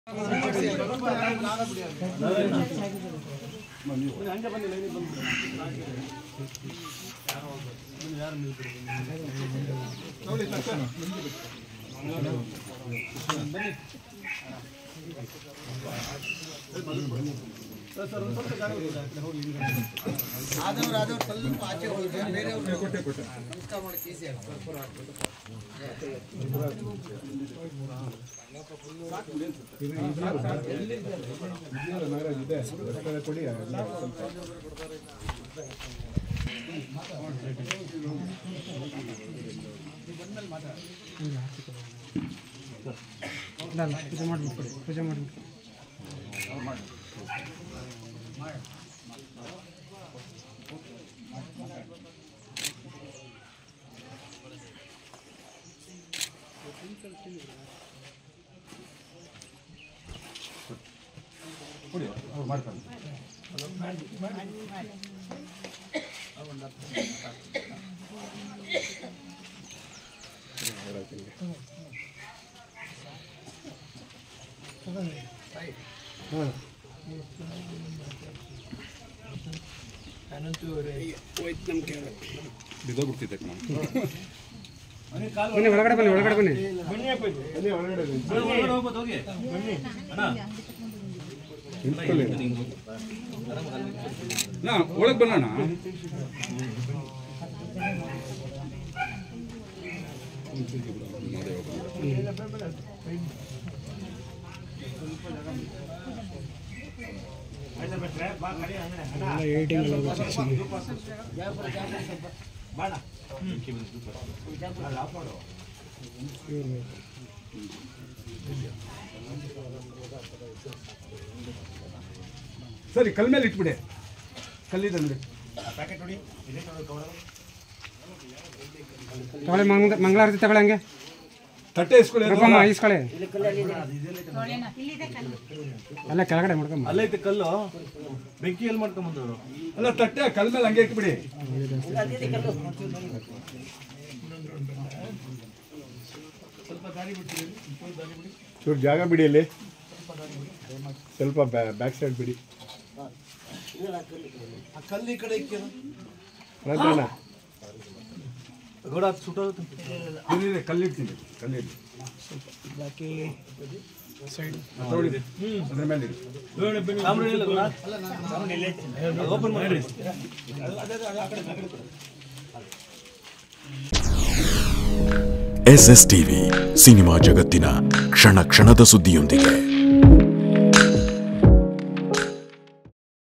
ಆದವ್ರು ಆದವ್ರು ಸ್ವಲ್ಪ ಆಚೆ ಹೋಗಿ ಬೇರೆಯವ್ರು ನಮಸ್ಕಾರ ಮಾಡಕ್ಕೆ ಈಸಿ ಆಗ್ತದೆ ಪೂಜೆ ಮಾಡ್ಬಿಟ್ಟು ಪೂಜೆ ಮಾಡ್ಬಿಟ್ಟು ಬನ್ನಿ ಒಳಗಡೆ ಬನ್ನಿ ಒಳಗಡೆ ಬನ್ನಿ ನಾ ಒಳಗೆ ಬರೋಣ ಏಟಿಂಗ್ ಸೆಕ್ಷನ್ ಸರಿ ಕಲ್ ಮೇಲೆ ಇಟ್ಬಿಡಿ ಕಲ್ಲಿದೆ ನೋಡಿ ತಗೊಳ್ಳಿ ಮಂಗ ಮಂಗಳಾರತಿ ತಗೊಳ್ಳಿ ಹಂಗೆ ತಟ್ಟೆ ಇಸ್ಕೊಳ್ಳಿ ರೂಪಮ್ಮ ಈಸ್ಕೊಳ್ಳಿ ಅಲ್ಲ ಕೆಳಗಡೆ ಮಾಡ್ಕೊಂಬ ಅಲ್ಲೈತೆ ಕಲ್ಲು ಬೆಂಕಿ ಎಲ್ಲಿ ಮಾಡ್ಕೊಂಬಂದವರು ಅಲ್ಲ ತಟ್ಟೆ ಕಲ್ ಮೇಲೆ ಹಂಗೆ ಇಟ್ಬಿಡಿ ಚೂರು ಜಾಗ ಬಿಡಿ ಇಲ್ಲಿ ಸ್ವಲ್ಪ ಬ್ಯಾಕ್ ಸೈಡ್ ಬಿಡಿ ಆ ಕಲ್ಲು ಈ ಕಡೆ ಇಕ್ಕಿರು ರಾಜಣ್ಣ ಗೋಡ ಸುಟ್ಟೋಗುತ್ತೆ ಇಲ್ಲಿದೆ ಕಲ್ಲಿಡ್ತೀನಿ ಕಲ್ಲಿಡಿ ತಗೊಳ್ಳಿ ಅದ್ರ ಮೇಲೆ ಇಡಿ. ಸಾಂಬ್ರಾಣಿ ಇಲ್ಲ ಗೋಡ ಓಪನ್ ಮಾಡಿ ಎಸ್ ಎಸ್ ಟಿವಿ ಸಿನಿಮಾ ಜಗತ್ತಿನ ಕ್ಷಣ ಕ್ಷಣದ ಸುದ್ದಿಯೊಂದಿಗೆ